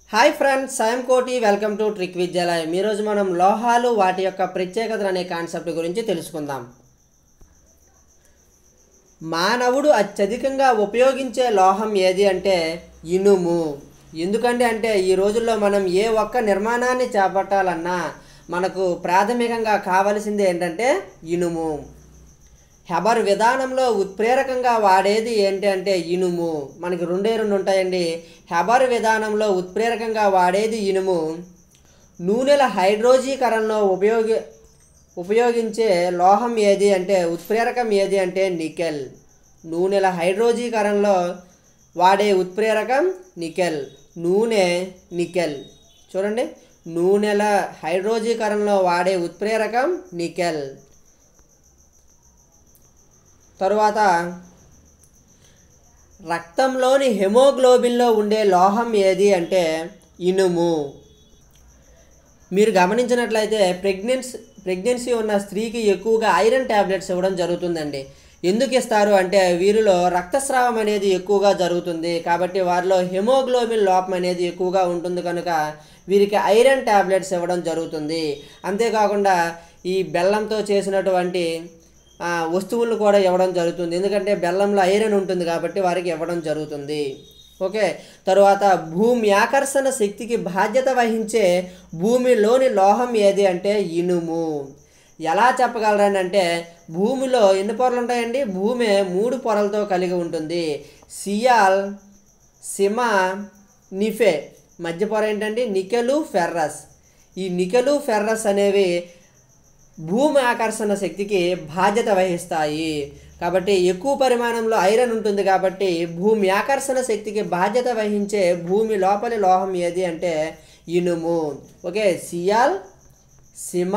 hi friends సాయం కోటి welcome to trick విద్యాలయం ఈరోజు మనం లోహాలు వాటి యొక్క ప్రత్యేకతలు అనే కాన్సెప్ట్ గురించి తెలుసుకుందాం మానవుడు అత్యధికంగా ఉపయోగించే లోహం ఏది అంటే ఇనుము ఎందుకంటే అంటే ఈ రోజుల్లో మనం ఏ ఒక్క నిర్మాణాన్ని చేపట్టాలన్నా మనకు ప్రాథమికంగా కావలసింది ఏంటంటే ఇనుము హెబర్ విధానంలో ఉత్ప్రేరకంగా వాడేది ఏంటి అంటే ఇనుము మనకి రెండే రెండు ఉంటాయండి హెబర్ విధానంలో ఉత్ప్రేరకంగా వాడేది ఇనుము నూనెల హైడ్రోజీకరణలో ఉపయోగి ఉపయోగించే లోహం ఏది అంటే ఉత్ప్రేరకం ఏది అంటే నికెల్ నూనెల హైడ్రోజీకరణలో వాడే ఉత్ప్రేరకం నికెల్ నూనె నికెల్ చూడండి నూనెల హైడ్రోజీకరణలో వాడే ఉత్ప్రేరకం నికెల్ తరువాత రక్తంలోని హెమోగ్లోబిన్లో ఉండే లోహం ఏది అంటే ఇనుము మీరు గమనించినట్లయితే ప్రెగ్నెన్సీ ప్రెగ్నెన్సీ ఉన్న స్త్రీకి ఎక్కువగా ఐరన్ ట్యాబ్లెట్స్ ఇవ్వడం జరుగుతుందండి ఎందుకు ఇస్తారు అంటే వీరిలో రక్తస్రావం అనేది ఎక్కువగా జరుగుతుంది కాబట్టి వారిలో హెమోగ్లోబిన్ లోపం అనేది ఎక్కువగా ఉంటుంది కనుక వీరికి ఐరన్ ట్యాబ్లెట్స్ ఇవ్వడం జరుగుతుంది అంతేకాకుండా ఈ బెల్లంతో చేసినటువంటి ఆ, వస్తువులను కూడా ఇవ్వడం జరుగుతుంది ఎందుకంటే బెల్లంలో ఐరన్ ఉంటుంది కాబట్టి వారికి ఇవ్వడం జరుగుతుంది ఓకే తరువాత భూమి ఆకర్షణ శక్తికి బాధ్యత వహించే భూమిలోని లోహం ఏది అంటే ఇనుము ఎలా చెప్పగలరని అంటే భూమిలో ఎన్ని పొరలు ఉంటాయండి భూమి మూడు పొరలతో కలిగి ఉంటుంది సియాల్ సిమ నిఫే మధ్య పొర ఏంటంటే నికెలు ఫెర్రస్ ఈ నికెలు ఫెర్రస్ అనేవి భూమి ఆకర్షణ శక్తికి బాధ్యత వహిస్తాయి కాబట్టి ఎక్కువ పరిమాణంలో ఐరన్ ఉంటుంది కాబట్టి భూమి ఆకర్షణ శక్తికి బాధ్యత వహించే భూమి లోపలి లోహం ఏది అంటే ఇనుము okay sial sima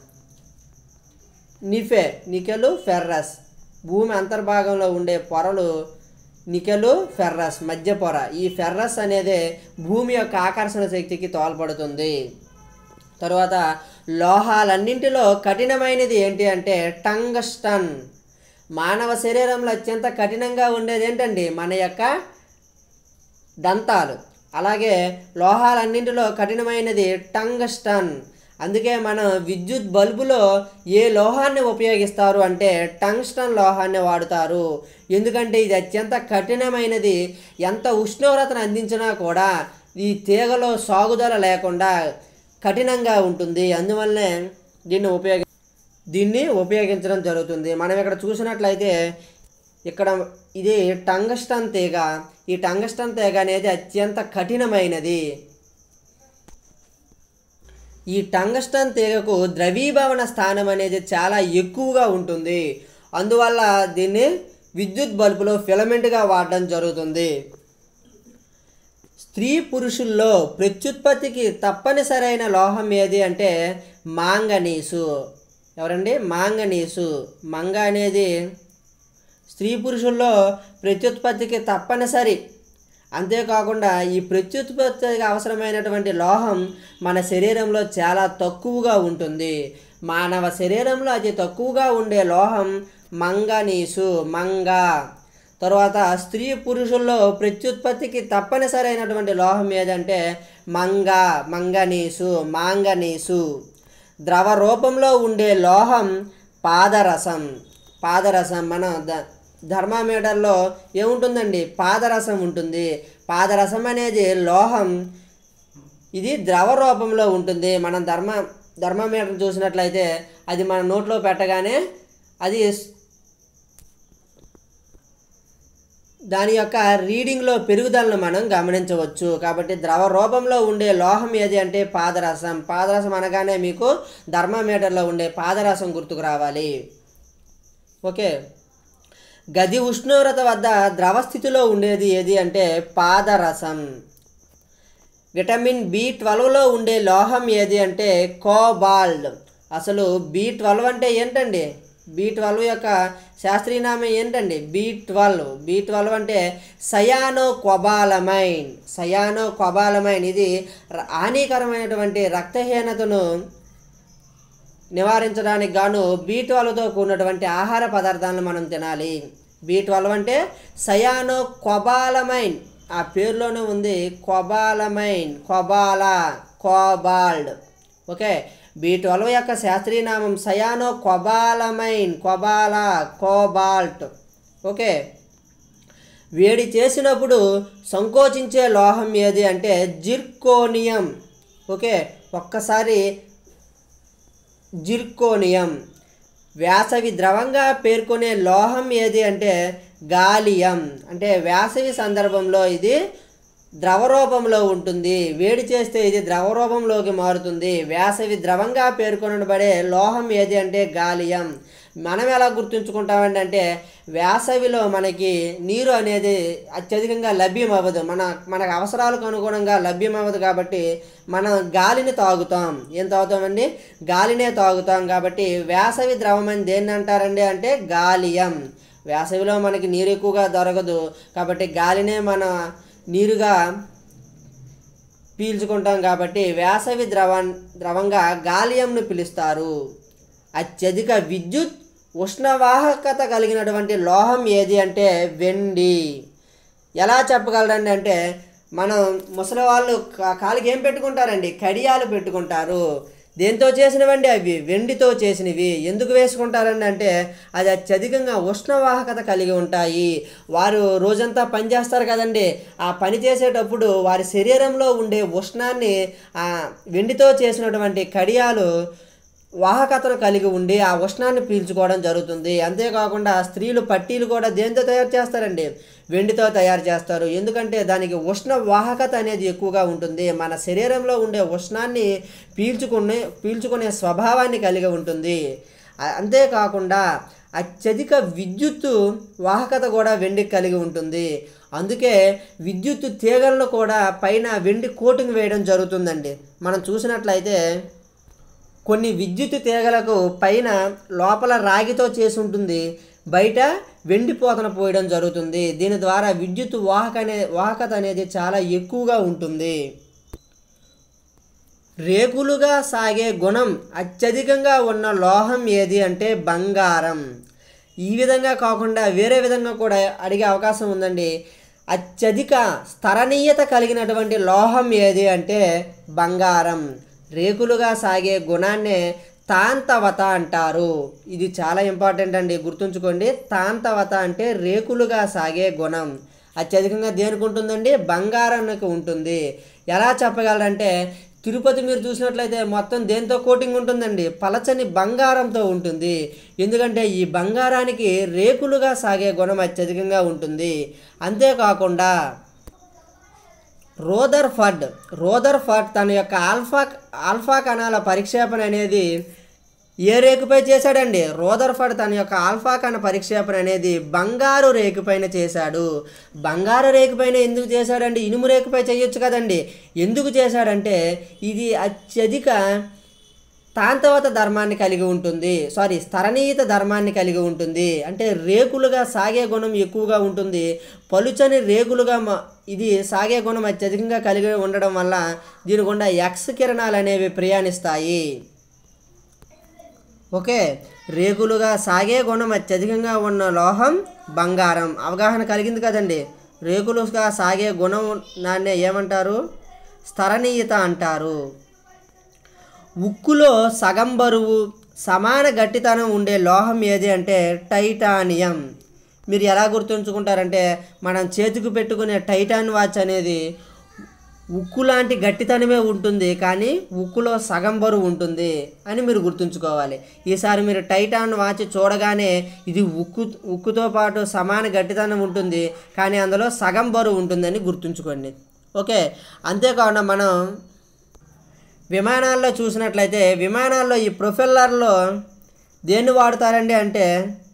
nife nickel ferrous భూమి అంతర్భాగంలో ఉండే పొరలు నికెలు ఫెర్రస్ మధ్య పొర ఈ ఫెర్రస్ అనేది భూమి యొక్క ఆకర్షణ శక్తికి తోల్పడుతుంది తరువాత లోహాలన్నింటిలో కఠినమైనది ఏంటి అంటే టంగస్టన్ మానవ శరీరంలో అత్యంత కఠినంగా ఉండేది ఏంటండి మన యొక్క దంతాలు అలాగే లోహాలన్నింటిలో కఠినమైనది టంగస్టన్ అందుకే మనం విద్యుత్ బల్బులో ఏ లోహాన్ని ఉపయోగిస్తారు అంటే టంగ్స్టన్ లోహాన్ని వాడుతారు ఎందుకంటే ఇది అత్యంత కఠినమైనది ఎంత ఉష్ణోగ్రతను అందించినా కూడా ఈ తీగలో సాగుదల లేకుండా కఠినంగా ఉంటుంది అందువల్లనే దీన్ని ఉపయోగ దీన్ని ఉపయోగించడం జరుగుతుంది మనం ఇక్కడ చూసినట్లయితే ఇక్కడ ఇది టంగస్టన్ తీగ ఈ టంగస్టన్ తీగ అనేది అత్యంత కఠినమైనది ఈ టంగస్టన్ తీగకు ద్రవీభవన స్థానం అనేది చాలా ఎక్కువగా ఉంటుంది అందువల్ల దీన్ని విద్యుత్ బల్బులో ఫిలమెంట్గా వాడడం జరుగుతుంది స్త్రీ పురుషుల్లో ప్రత్యుత్పత్తికి తప్పనిసరైన లోహం ఏది అంటే మాంగనీసు ఎవరండి మాంగనీసు మంగ అనేది స్త్రీ పురుషుల్లో ప్రత్యుత్పత్తికి తప్పనిసరి అంతేకాకుండా ఈ ప్రత్యుత్పత్తికి అవసరమైనటువంటి లోహం మన శరీరంలో చాలా తక్కువగా ఉంటుంది మానవ శరీరంలో అతి తక్కువగా ఉండే లోహం మంగనీసు మంగ తర్వాత స్త్రీ పురుషుల్లో ప్రత్యుత్పత్తికి తప్పనిసరైనటువంటి లోహం ఏదంటే మంగ మంగనీసు మాంగనీసు ద్రవ రూపంలో ఉండే లోహం పాదరసం పాదరసం మన ద ధర్మామీటర్లో ఏముంటుందండి పాదరసం ఉంటుంది పాదరసం అనేది లోహం ఇది ద్రవ రూపంలో ఉంటుంది మనం ధర్మ ధర్మామీటర్ చూసినట్లయితే అది మన నోట్లో పెట్టగానే అది దాని యొక్క రీడింగ్లో పెరుగుదలను మనం గమనించవచ్చు కాబట్టి ద్రవ రూపంలో ఉండే లోహం ఏది అంటే పాదరసం పాదరసం అనగానే మీకు ధర్మామీటర్లో ఉండే పాదరసం గుర్తుకు రావాలి ఓకే గది ఉష్ణోగ్రత వద్ద ద్రవ స్థితిలో ఉండేది ఏది అంటే పాదరసం విటమిన్ బి ట్వెల్వ్లో ఉండే లోహం ఏది అంటే కోబాల్డ్ అసలు బి ట్వెల్వ్ అంటే ఏంటండి బి ట్వెల్వ్ యొక్క శాస్త్రీయనామం ఏంటండి బి ట్వెల్వ్ బి ట్వెల్వ్ అంటే సయానో కొబాలమైన్ సయానో కొబాలమైన్ ఇది ర- హానికరమైనటువంటి రక్తహీనతను నివారించడానికి గాను బీ ట్వెల్వ్తో కూడినటువంటి ఆహార పదార్థాలను మనం తినాలి బీ ట్వెల్వ్ అంటే సయానో కొబాలమైన్ ఆ పేరులోనే ఉంది కొబాలమైన్ కొబాలా కోబాల్డ్ ఓకే బి ట్వెల్వ్ యొక్క శాస్త్రీయ నామం సయానో కొబాలమైన్ కొబాలా కోబాల్ట్ ఓకే వేడి చేసినప్పుడు సంకోచించే లోహం ఏది అంటే జిర్కోనియం ఓకే ఒక్కసారి జిర్కోనియం వేసవి ద్రవంగా పేర్కొనే లోహం ఏది అంటే గాలియం అంటే వేసవి సందర్భంలో ఇది ద్రవ రూపంలో ఉంటుంది వేడి చేస్తే ఇది ద్రవ రూపంలోకి మారుతుంది వేసవి ద్రవంగా పేర్కొనబడే లోహం ఏది అంటే గాలియం మనం ఎలా గుర్తుంచుకుంటామండి అంటే వేసవిలో మనకి నీరు అనేది అత్యధికంగా లభ్యం అవ్వదు మన మనకు అవసరాలకు అనుగుణంగా లభ్యం అవ్వదు కాబట్టి మనం గాలిని తాగుతాం ఏం తాగుతామండి గాలినే తాగుతాం కాబట్టి వేసవి ద్రవం అని దేన్ని అంటారండి అంటే గాలియం వేసవిలో మనకి నీరు ఎక్కువగా దొరకదు కాబట్టి గాలినే మన నీరుగా పీల్చుకుంటాం కాబట్టి వేసవి ద్రవ ద్రవంగా గాలియంను పిలుస్తారు అత్యధిక విద్యుత్ ఉష్ణవాహకత కలిగినటువంటి లోహం ఏది అంటే వెండి ఎలా చెప్పగలరండి అంటే మనం ముసలి వాళ్ళు కా- కాలికి ఏం పెట్టుకుంటారండి కడియాలు పెట్టుకుంటారు దేంతో చేసినవండి అవి వెండితో చేసినవి ఎందుకు వేసుకుంటారండి అంటే అది అత్యధికంగా ఉష్ణవాహకత కలిగి ఉంటాయి వారు రోజంతా పని చేస్తారు కదండి ఆ పని చేసేటప్పుడు వారి శరీరంలో ఉండే ఉష్ణాన్ని ఆ వెండితో చేసినటువంటి కడియాలు వాహకతను కలిగి ఉండి ఆ ఉష్ణాన్ని పీల్చుకోవడం జరుగుతుంది అంతేకాకుండా స్త్రీలు పట్టీలు కూడా దేంతో తయారు చేస్తారండి వెండితో తయారు చేస్తారు ఎందుకంటే దానికి ఉష్ణ వాహకత అనేది ఎక్కువగా ఉంటుంది మన శరీరంలో ఉండే ఉష్ణాన్ని పీల్చుకునే పీల్చుకునే స్వభావాన్ని కలిగి ఉంటుంది అ- అంతేకాకుండా అత్యధిక విద్యుత్తు వాహకత కూడా వెండికి కలిగి ఉంటుంది అందుకే విద్యుత్తు తీగలను కూడా పైన వెండి కోటింగ్ వేయడం జరుగుతుందండి మనం చూసినట్లయితే కొన్ని విద్యుత్ తీగలకు పైన లోపల రాగితో చేసి ఉంటుంది బయట వెండి పోతన పోయడం జరుగుతుంది దీని ద్వారా విద్యుత్ వాహక అనే వాహకత అనేది చాలా ఎక్కువగా ఉంటుంది రేకులుగా సాగే గుణం అత్యధికంగా ఉన్న లోహం ఏది అంటే బంగారం ఈ విధంగా కాకుండా వేరే విధంగా కూడా అడిగే అవకాశం ఉందండి అత్యధిక స్థరణీయత కలిగినటువంటి లోహం ఏది అంటే బంగారం రేకులుగా సాగే గుణాన్నే తాంతవత అంటారు ఇది చాలా ఇంపార్టెంట్ అండి గుర్తుంచుకోండి తాంతవత అంటే రేకులుగా సాగే గుణం అత్యధికంగా దేనికి ఉంటుందండి బంగారానికి ఉంటుంది ఎలా చెప్పగలరంటే తిరుపతి మీరు చూసినట్లయితే మొత్తం దేంతో కోటింగ్ ఉంటుందండి పలచని బంగారంతో ఉంటుంది ఎందుకంటే ఈ బంగారానికి రేకులుగా సాగే గుణం అత్యధికంగా ఉంటుంది అంతేకాకుండా రోదర్ఫర్డ్ రోదర్ఫర్డ్ తన యొక్క ఆల్ఫా ఆల్ఫా కణాల పరిక్షేపణ అనేది ఏ రేకుపై చేశాడండి రోదర్ఫర్డ్ తన యొక్క ఆల్ఫా కణ పరిక్షేపణ అనేది బంగారు రేకుపైన చేశాడు బంగారు రేకుపైన ఎందుకు చేశాడండి ఇనుము రేకుపై చేయొచ్చు కదండి ఎందుకు చేశాడంటే ఇది అత్యధిక తాంతవత ధర్మాన్ని కలిగి ఉంటుంది సారీ స్థరణీయత ధర్మాన్ని కలిగి ఉంటుంది అంటే రేకులుగా సాగే గుణం ఎక్కువగా ఉంటుంది పలుచని రేకులుగా మ- ఇది సాగే గుణం అత్యధికంగా కలిగి ఉండడం వల్ల దీని గుండా ఎక్స్ కిరణాలు అనేవి ప్రయాణిస్తాయి ఓకే రేకులుగా సాగే గుణం అత్యధికంగా ఉన్న లోహం బంగారం అవగాహన కలిగింది కదండి రేకులుగా సాగే గుణం దాన్నే ఏమంటారు స్థరణీయత అంటారు ఉక్కులో సగం బరువు సమాన గట్టితనం ఉండే లోహం ఏది అంటే టైటానియం మీరు ఎలా గుర్తుంచుకుంటారంటే మనం చేతికి పెట్టుకునే టైటాన్ వాచ్ అనేది ఉక్కు లాంటి గట్టితనమే ఉంటుంది కానీ ఉక్కులో సగం బరువు ఉంటుంది అని మీరు గుర్తుంచుకోవాలి ఈసారి మీరు టైటాన్ వాచ్ చూడగానే ఇది ఉక్కు ఉక్కుతో పాటు సమాన గట్టితనం ఉంటుంది కానీ అందులో సగం బరువు ఉంటుందని గుర్తుంచుకోండి ఓకే అంతేకాకుండా మనం విమానాల్లో చూసినట్లయితే విమానాల్లో ఈ ప్రొఫెల్లర్లో దేన్ని వాడతారండి అంటే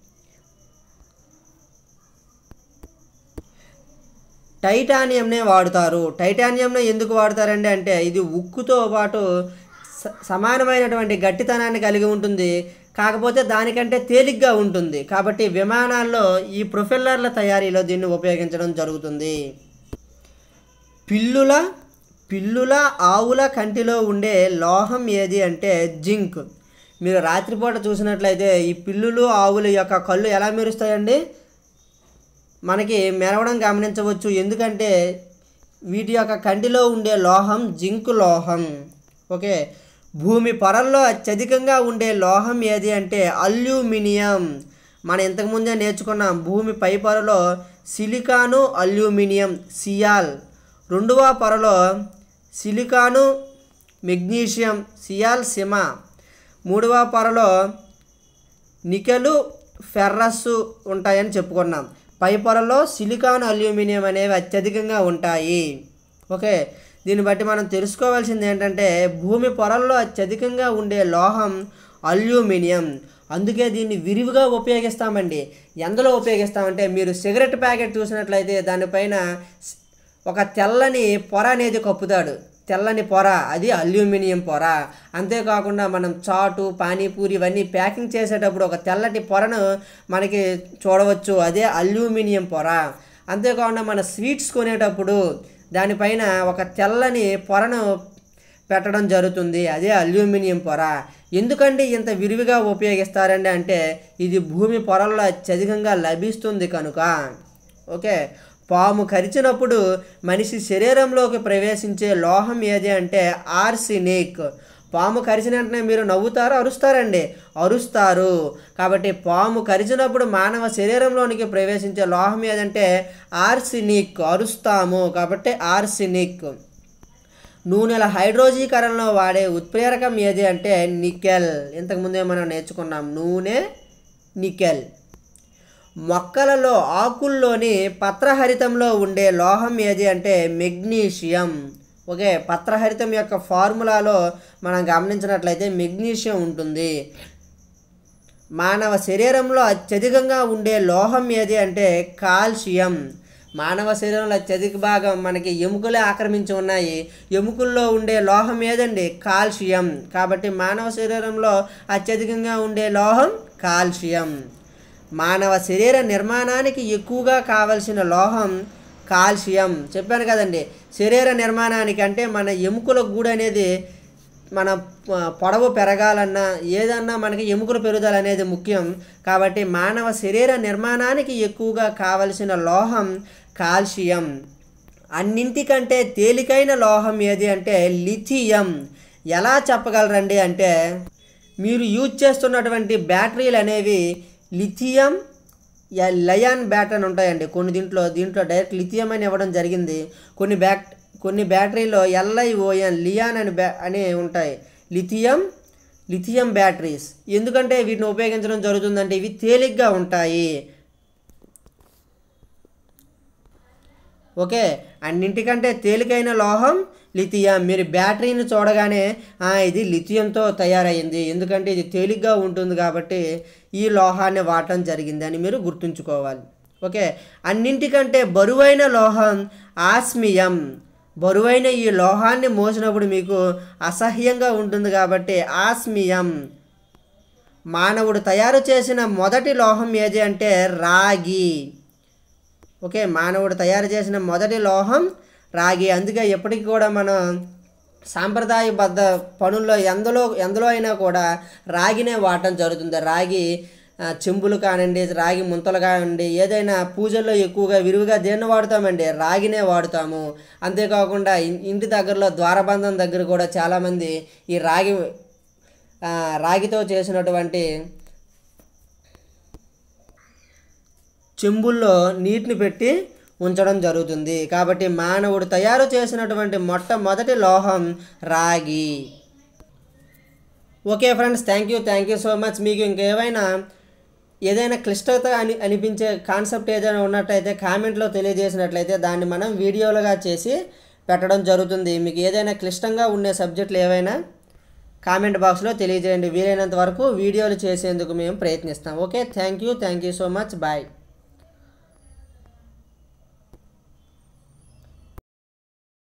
టైటానియంనే వాడుతారు టైటానియంనే ఎందుకు వాడతారండి అంటే ఇది ఉక్కుతో పాటు స- సమానమైనటువంటి గట్టితనాన్ని కలిగి ఉంటుంది కాకపోతే దానికంటే తేలిగ్గా ఉంటుంది కాబట్టి విమానాల్లో ఈ ప్రొఫెల్లర్ల తయారీలో దీన్ని ఉపయోగించడం జరుగుతుంది పిల్లుల పిల్లుల ఆవుల కంటిలో ఉండే లోహం ఏది అంటే జింక్ మీరు రాత్రిపూట చూసినట్లయితే ఈ పిల్లులు ఆవుల యొక్క కళ్ళు ఎలా మెరుస్తాయండి మనకి మెరవడం గమనించవచ్చు ఎందుకంటే వీటి యొక్క కంటిలో ఉండే లోహం జింక్ లోహం ఓకే భూమి పొరల్లో అత్యధికంగా ఉండే లోహం ఏది అంటే అల్యూమినియం మనం ఇంతకుముందే నేర్చుకున్నాం భూమి పై పొరలో సిలికాను అల్యూమినియం సియాల్ రెండవ పొరలో సిలికాను మెగ్నీషియం సియాల్ సిమా మూడవ పొరలో నికెలు ఫెర్రస్ ఉంటాయని చెప్పుకున్నాం పై పొరలో సిలికాన్ అల్యూమినియం అనేవి అత్యధికంగా ఉంటాయి ఓకే దీన్ని బట్టి మనం తెలుసుకోవాల్సింది ఏంటంటే భూమి పొరల్లో అత్యధికంగా ఉండే లోహం అల్యూమినియం అందుకే దీన్ని విరివిగా ఉపయోగిస్తామండి ఎందులో ఉపయోగిస్తామంటే మీరు సిగరెట్ ప్యాకెట్ చూసినట్లయితే దానిపైన స్- ఒక తెల్లని పొర అనేది కప్పుతాడు తెల్లని పొర అది అల్యూమినియం పొర అంతేకాకుండా మనం చాటు పానీపూరి ఇవన్నీ ప్యాకింగ్ చేసేటప్పుడు ఒక తెల్లటి పొరను మనకి చూడవచ్చు అదే అల్యూమినియం పొర అంతేకాకుండా మన స్వీట్స్ కొనేటప్పుడు దానిపైన ఒక తెల్లని పొరను పెట్టడం జరుగుతుంది అదే అల్యూమినియం పొర ఎందుకండి ఇంత విరివిగా ఉపయోగిస్తారండి అంటే ఇది భూమి పొరల్లో అత్యధికంగా లభిస్తుంది కనుక ఓకే పాము కరిచినప్పుడు మనిషి శరీరంలోకి ప్రవేశించే లోహం ఏది అంటే ఆర్సినిక్ పాము కరిచిన వెంటనే మీరు నవ్వుతారు అరుస్తారండి అరుస్తారు కాబట్టి పాము కరిచినప్పుడు మానవ శరీరంలోనికి ప్రవేశించే లోహం ఏదంటే ఆర్సినిక్ అరుస్తాము కాబట్టి ఆర్సినిక్ నూనెల హైడ్రోజీకరణలో వాడే ఉత్ప్రేరకం ఏది అంటే నికెల్ ఇంతకుముందే మనం నేర్చుకున్నాం నూనె నికెల్ మొక్కలలో ఆకుల్లోని పత్రహరితంలో ఉండే లోహం ఏది అంటే మెగ్నీషియం ఓకే పత్రహరితం యొక్క ఫార్ములాలో మనం గమనించినట్లయితే మెగ్నీషియం ఉంటుంది మానవ శరీరంలో అత్యధికంగా ఉండే లోహం ఏది అంటే కాల్షియం మానవ శరీరంలో అత్యధిక భాగం మనకి ఎముకలే ఆక్రమించి ఉన్నాయి ఎముకల్లో ఉండే లోహం ఏదండి కాల్షియం కాబట్టి మానవ శరీరంలో అత్యధికంగా ఉండే లోహం కాల్షియం మానవ శరీర నిర్మాణానికి ఎక్కువగా కావలసిన లోహం కాల్షియం చెప్పాను కదండి శరీర నిర్మాణానికి అంటే మన ఎముకల గూడు అనేది మన ఆ, పొడవు పెరగాలన్నా ఏదన్నా మనకి ఎముకల పెరుగుదల అనేది ముఖ్యం కాబట్టి మానవ శరీర నిర్మాణానికి ఎక్కువగా కావలసిన లోహం కాల్షియం అన్నింటికంటే తేలికైన లోహం ఏది అంటే లిథియం ఎలా చెప్పగలరండి అంటే మీరు యూజ్ చేస్తున్నటువంటి బ్యాటరీలు అనేవి లిథియం యా- లయాన్ బ్యాటరీ అని ఉంటాయండి కొన్ని దీంట్లో దీంట్లో డైరెక్ట్ లిథియం అని ఇవ్వడం జరిగింది కొన్ని బ్యాట్ కొన్ని బ్యాటరీలో ఎల్ఐఓఎన్ లియాన్ అని బ్యా అని ఉంటాయి లిథియం లిథియం బ్యాటరీస్ ఎందుకంటే వీటిని ఉపయోగించడం జరుగుతుందంటే ఇవి తేలిగ్గా ఉంటాయి ఓకే అన్నింటికంటే తేలికైన లోహం లిథియం మీరు బ్యాటరీని చూడగానే "ఆ, ఇది లిథియంతో తయారైంది ఎందుకంటే ఇది తేలిగ్గా ఉంటుంది కాబట్టి ఈ లోహాన్ని వాడటం జరిగింది అని మీరు గుర్తుంచుకోవాలి ఓకే అన్నింటికంటే బరువైన లోహం ఆస్మియం బరువైన ఈ లోహాన్ని మోసినప్పుడు మీకు అసహ్యంగా ఉంటుంది కాబట్టి ఆస్మియం మానవుడు తయారు చేసిన మొదటి లోహం ఏది అంటే రాగి ఓకే మానవుడు తయారు చేసిన మొదటి లోహం రాగి అందుకే ఎప్పటికీ కూడా మనం సాంప్రదాయబద్ధ పనుల్లో ఎందులో ఎందులో అయినా కూడా రాగినే వాడటం జరుగుతుంది రాగి ఆ, చెంబులు కానివ్వండి రాగి ముంతలు కానివ్వండి ఏదైనా పూజల్లో ఎక్కువగా విరివిగా దేన్ని వాడుతామండి రాగినే వాడుతాము అంతేకాకుండా ఇన్- ఇంటి దగ్గరలో ద్వారబంధం దగ్గర కూడా చాలామంది ఈ రాగి ఆ, రాగితో చేసినటువంటి చెంబుల్లో నీటిని పెట్టి ఉంచడం జరుగుతుంది కాబట్టి మానవుడు తయారు చేసినటువంటి మొట్టమొదటి లోహం రాగి okay friends thank you thank you so much మీకు ఇంకేమైనా ఏదైనా క్లిష్టత అని అనిపించే కాన్సెప్ట్ ఏదైనా ఉన్నట్టయితే కామెంట్లో తెలియజేసినట్లయితే దాన్ని మనం వీడియోలుగా చేసి పెట్టడం జరుగుతుంది మీకు ఏదైనా క్లిష్టంగా ఉండే సబ్జెక్టులు ఏవైనా కామెంట్ బాక్స్లో తెలియజేయండి వీలైనంత వరకు వీడియోలు చేసేందుకు మేము ప్రయత్నిస్తాం okay thank you thank you so much bye